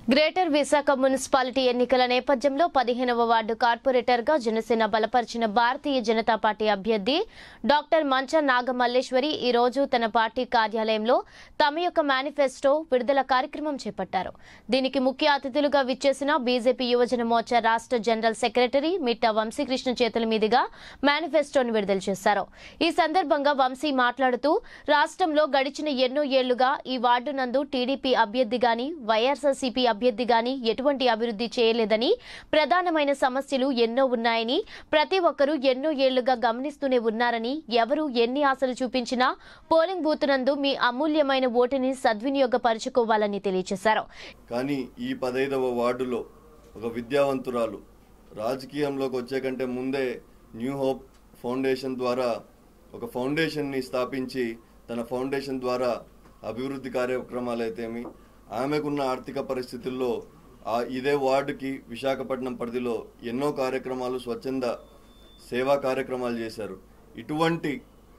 greater Visakha municipality ఎన్నికల నేపథ్యంలో పదిహేనవ వార్డు కార్పొరేటర్ గా జనసేన బలపరిచిన భారతీయ జనతా పార్టీ అభ్యర్థి డాక్టర్ మంచ నాగమల్లేశ్వరి ఈ రోజు తన పార్టీ కార్యాలయంలో తమ యొక్క మేనిఫెస్టో విడుదల కార్యక్రమం చేపట్టారు దీనికి ముఖ్య అతిథులుగా విచ్చేసిన బీజేపీ యువజన మోర్చా రాష్ట్ర జనరల్ సెక్రటరీ మిట్టా వంశీకృష్ణ చేతుల మీదుగా మేనిఫెస్టోను విడుదల చేశారు ఈ సందర్భంగా వంశీ మాట్లాడుతూ రాష్ట్రంలో గడిచిన ఎన్నో ఏళ్లుగా ఈ వార్డు నందు టీడీపీ అభ్యర్థి గాని వైఎస్ఆర్సీపీ అభ్యర్థి గాని ఎటువంటి అభివృద్ధి చేయలేదని ప్రధానమైన సమస్యలు ఎన్నో ఉన్నాయని ప్రతి ఒక్కరూ ఎన్నో ఏళ్లుగా గమనిస్తూనే ఉన్నారని ఎవరు ఎన్ని ఆశలు చూపించినా పోలింగ్ బూత్ నందు మీ అమూల్యమైన ఓటుని సద్వినియోగపరచుకోవాలని తెలియజేశారు కానీ ఈ పదైదవ వార్డులో ఒక విద్యావంతురాలు రాజకీయంలోకి వచ్చే కంటే ముందే న్యూ హోప్ ఫౌండేషన్ ద్వారా ఒక ఫౌండేషన్ని స్థాపించి తన ఫౌండేషన్ ద్వారా అభివృద్ధి కార్యక్రమాలు అయితేమి ఆమెకున్న ఆర్థిక పరిస్థితుల్లో ఆ ఇదే వార్డుకి విశాఖపట్నం పరిధిలో ఎన్నో కార్యక్రమాలు స్వచ్ఛంద సేవా కార్యక్రమాలు చేశారు ఇటువంటి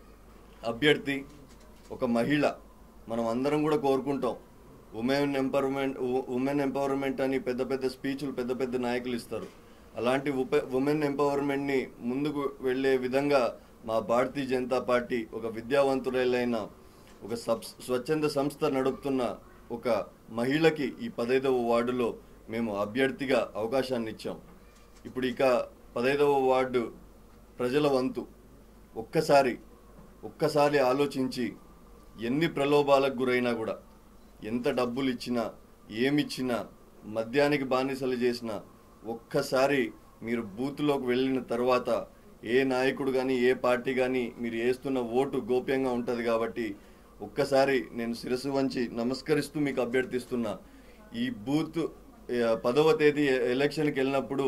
అభ్యర్థి ఒక మహిళ మనం అందరం కూడా కోరుకుంటాం ఉమెన్ ఎంపవర్మెంట్ ఉమెన్ ఎంపవర్మెంట్ అని పెద్ద పెద్ద స్పీచ్లు పెద్ద పెద్ద నాయకులు ఇస్తారు అలాంటి ఉప ఉమెన్ ఎంపవర్మెంట్ని ముందుకు వెళ్ళే విధంగా మా భారతీయ జనతా పార్టీ ఒక విద్యావంతులైన ఒక సబ్ స్వచ్ఛంద సంస్థ నడుపుతున్న ఒక మహిళకి ఈ పదైదవ వార్డులో మేము అభ్యర్థిగా అవకాశాన్ని ఇచ్చాం ఇప్పుడు ఇక పదైదవ వార్డు ప్రజల వంతు ఒక్కసారి ఒక్కసారి ఆలోచించి ఎన్ని ప్రలోభాలకు గురైనా కూడా ఎంత డబ్బులు ఇచ్చినా ఏమిచ్చినా మద్యానికి బానిసలు చేసినా ఒక్కసారి మీరు బూత్లోకి వెళ్ళిన తర్వాత ఏ నాయకుడు కానీ ఏ పార్టీ కానీ మీరు వేస్తున్న ఓటు గోప్యంగా ఉంటుంది కాబట్టి ఒక్కసారి నేను శిరస్సు వంచి నమస్కరిస్తూ మీకు అభ్యర్థిస్తున్నా ఈ బూత్ ఏ, పదవ తేదీ ఎలక్షన్కి వెళ్ళినప్పుడు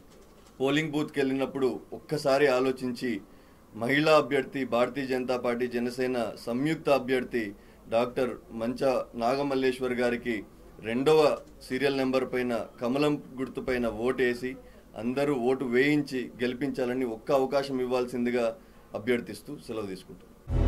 పోలింగ్ బూత్కి వెళ్ళినప్పుడు ఒక్కసారి ఆలోచించి మహిళా అభ్యర్థి భారతీయ జనతా పార్టీ జనసేన సంయుక్త అభ్యర్థి డాక్టర్ మంచ నాగమల్లేశ్వర్ గారికి రెండవ సీరియల్ నెంబర్ పైన కమలం గుర్తు పైన ఓటు వేసి అందరూ ఓటు వేయించి గెలిపించాలని ఒక్క అవకాశం ఇవ్వాల్సిందిగా అభ్యర్థిస్తూ సెలవు తీసుకుంటాం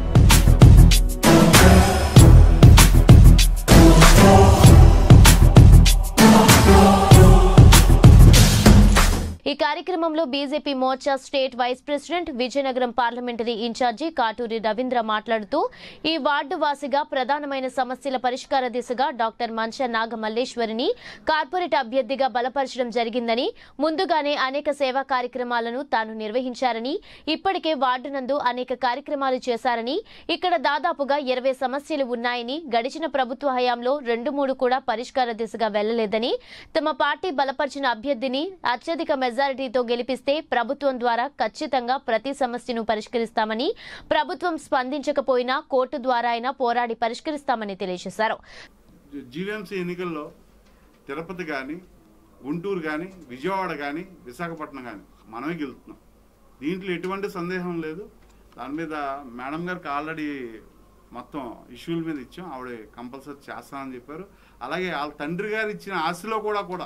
ఈ కార్యక్రమంలో BJP Morcha state vice president Vizianagaram parliamentary in-charge Katuri Ravindra మాట్లాడుతూ ఈ వార్డు వాసిగా ప్రధానమైన సమస్యల పరిష్కార దిశగా డాక్టర్ మంచ నాగమల్లేశ్వరిని కార్పొరేట్ అభ్యర్థిగా బలపరచడం జరిగిందని ముందుగానే అనేక సేవా కార్యక్రమాలను తాను నిర్వహించారని ఇప్పటికే వార్డు నందు అనేక కార్యక్రమాలు చేశారని ఇక్కడ దాదాపుగా ఇరవై సమస్యలు ఉన్నాయని గడిచిన ప్రభుత్వ హయాంలో రెండు మూడు కూడా పరిష్కార దిశగా వెళ్లలేదని తమ పార్టీ బలపరిచిన అభ్యర్థిని అత్యధిక మెజారిటీతో గెలిపిస్తే ప్రభుత్వం ద్వారా ఖచ్చితంగా ప్రతి సమస్యను పరిష్కరిస్తామని ప్రభుత్వం స్పందించకపోయినా కోర్టు ద్వారా అయినా పోరాడి పరిష్కరిస్తామని తెలియజేశారు జీవీఎంసీ ఎన్నికల్లో తిరుపతి కానీ గుంటూరు కానీ విజయవాడ కానీ విశాఖపట్నం కానీ మనమే గెలుస్తున్నాం దీంట్లో ఎటువంటి సందేహం లేదు దాని మీద మేడం గారికి ఆల్రెడీ మొత్తం ఇష్యూల మీద ఇచ్చాం ఆవిడ కంపల్సరీ చేస్తానని చెప్పారు అలాగే వాళ్ళ తండ్రి గారు ఇచ్చిన ఆశలో కూడా కూడా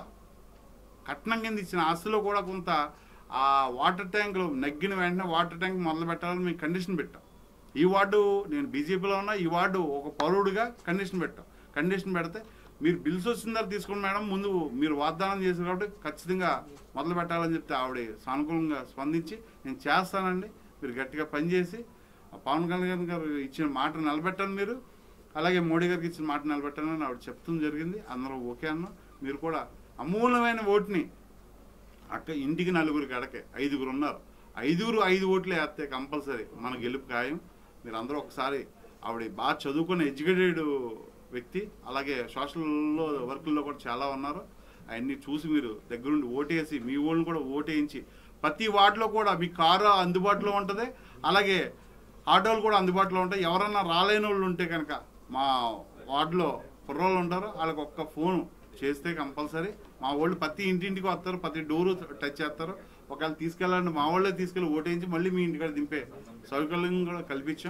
కట్నం కింద ఇచ్చిన ఆస్తిలో కూడా కొంత ఆ వాటర్ ట్యాంకులు నగ్గిన వెంటనే వాటర్ ట్యాంక్ మొదలు పెట్టాలని మేము కండిషన్ పెట్టాం ఈ వార్డు నేను బీజేపీలో ఉన్నా ఈ వార్డు ఒక పౌరుడిగా కండిషన్ పెట్టాం కండిషన్ పెడితే మీరు బిల్స్ వచ్చిన తర్వాత తీసుకోండి మేడం ముందు మీరు వాగ్దానం చేశారు కాబట్టి ఖచ్చితంగా మొదలు పెట్టాలని చెప్తే ఆవిడ సానుకూలంగా స్పందించి నేను చేస్తానండి మీరు గట్టిగా పనిచేసి ఆ పవన్ కళ్యాణ్ గారు ఇచ్చిన మాట నిలబెట్టండి మీరు అలాగే మోడీ గారికి ఇచ్చిన మాట నిలబెట్టాలని ఆవిడ చెప్తుంది జరిగింది అందరూ ఓకే అన్నాం మీరు కూడా అమూల్యమైన ఓటుని అక్క ఇంటికి నలుగురికి అడకే ఐదుగురు ఉన్నారు ఐదుగురు ఐదు ఓట్లు వేస్తే కంపల్సరీ మన గెలుపు ఖాయం మీరు అందరూ ఒకసారి ఆవిడ బాగా చదువుకున్న ఎడ్యుకేటెడ్ వ్యక్తి అలాగే సోషల్లో వర్కుల్లో కూడా చాలా ఉన్నారు అవన్నీ చూసి మీరు దగ్గరుండి ఓటేసి మీ ఓళ్ళని కూడా ఓటేయించి ప్రతి వార్డులో కూడా మీ కారు అందుబాటులో ఉంటుంది అలాగే ఆటోలు కూడా అందుబాటులో ఉంటాయి ఎవరన్నా రాలేని వాళ్ళు ఉంటే కనుక మా వార్డులో కుర్రోళ్ళు ఉంటారు వాళ్ళకి ఒక్క ఫోన్ చేస్తే కంపల్సరీ మా వాళ్ళు ప్రతి ఇంటింటికి వస్తారు ప్రతి డోరు టచ్ చేస్తారు ఒకవేళ తీసుకెళ్ళాలంటే మా వాళ్ళే తీసుకెళ్ళి ఓటేయించి మళ్ళీ మీ ఇంటికాడ దింపే సౌకర్యం కూడా కల్పించాం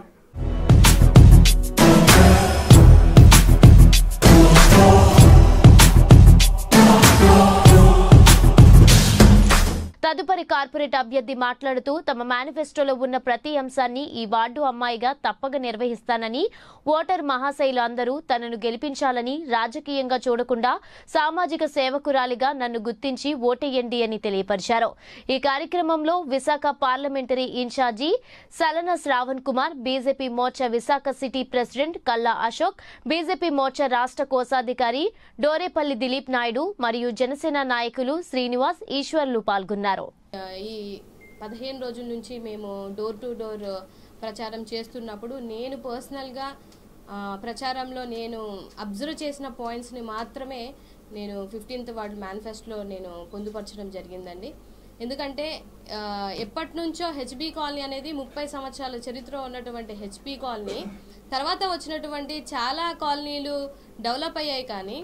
తదుపరి కార్పొరేట్ అభ్యర్థి మాట్లాడుతూ తమ మేనిఫెస్టోలో ఉన్న ప్రతి అంశాన్ని ఈ వార్డు అమ్మాయిగా తప్పక నిర్వహిస్తానని ఓటర్ మహాశైలు అందరూ తనను గెలిపించాలని రాజకీయంగా చూడకుండా సామాజిక సేవకురాలిగా నన్ను గుర్తించి ఓటేయండి అని తెలియపరిచారు ఈ కార్యక్రమంలో Visakha parliamentary in-charge Salana Shravan Kumar BJP Morcha Visakha city president Kalla Ashok BJP Morcha రాష్ట్ర కోశాధికారి డోరేపల్లి దిలీప్ నాయుడు మరియు జనసేన నాయకులు శ్రీనివాస్ ఈశ్వర్లు పాల్గొన్నారు ఈ పదిహేను రోజుల నుంచి మేము డోర్ టు డోర్ ప్రచారం చేస్తున్నప్పుడు నేను పర్సనల్గా ఆ, ప్రచారంలో నేను అబ్జర్వ్ చేసిన పాయింట్స్ని మాత్రమే నేను ఫిఫ్టీన్త్ వార్డు మేనిఫెస్టోలో నేను పొందుపరచడం జరిగిందండి ఎందుకంటే ఆ, ఎప్పటి నుంచో హెచ్బి కాలనీ అనేది ముప్పై సంవత్సరాల చరిత్ర ఉన్నటువంటి హెచ్బి కాలనీ తర్వాత వచ్చినటువంటి చాలా కాలనీలు డెవలప్ అయ్యాయి కానీ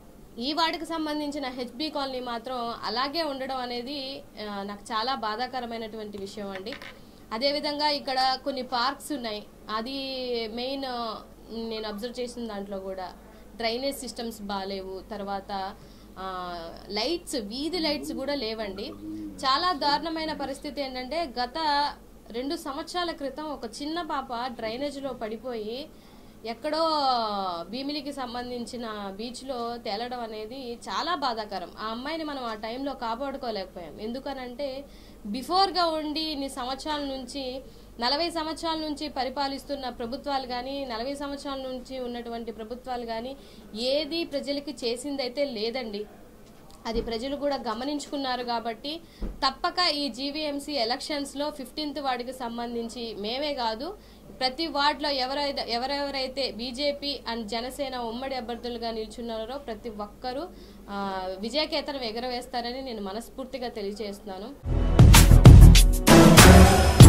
ఈ వార్డుకు సంబంధించిన హెచ్బి కాలనీ మాత్రం అలాగే ఉండడం అనేది ఆ, నాకు చాలా బాధాకరమైనటువంటి విషయం అండి అదేవిధంగా ఇక్కడ కొన్ని పార్క్స్ ఉన్నాయి అది మెయిన్ ఆ, నేను అబ్జర్వ్ చేసిన దాంట్లో కూడా డ్రైనేజ్ సిస్టమ్స్ బాగాలేవు తర్వాత ఆ, లైట్స్ వీధి లైట్స్ కూడా లేవండి చాలా దారుణమైన పరిస్థితి ఏంటంటే గత రెండు సంవత్సరాల క్రితం ఒక చిన్న పాప డ్రైనేజ్లో పడిపోయి ఎక్కడో భీమిలికి సంబంధించిన బీచ్లో తేలడం అనేది చాలా బాధాకరం ఆ అమ్మాయిని మనం ఆ టైంలో కాపాడుకోలేకపోయాం ఎందుకనంటే బిఫోర్గా ఉండి ఇన్ని సంవత్సరాల నుంచి నలభై సంవత్సరాల నుంచి పరిపాలిస్తున్న ప్రభుత్వాలు కానీ నలభై సంవత్సరాల నుంచి ఉన్నటువంటి ప్రభుత్వాలు కానీ ఏది ప్రజలకి చేసిందైతే లేదండి అది ప్రజలు కూడా గమనించుకున్నారు కాబట్టి తప్పక ఈ జీవీఎంసీ ఎలక్షన్స్లో ఫిఫ్టీన్త్ వార్డుకి సంబంధించి మేమే కాదు ప్రతి వార్డులో ఎవరైతే ఎవరెవరైతే బీజేపీ అండ్ జనసేన ఉమ్మడి అభ్యర్థులుగా నిల్చున్నారో ప్రతి ఒక్కరూ ఆ, విజయకేతనం ఎగరవేస్తారని నేను మనస్ఫూర్తిగా తెలియజేస్తున్నాను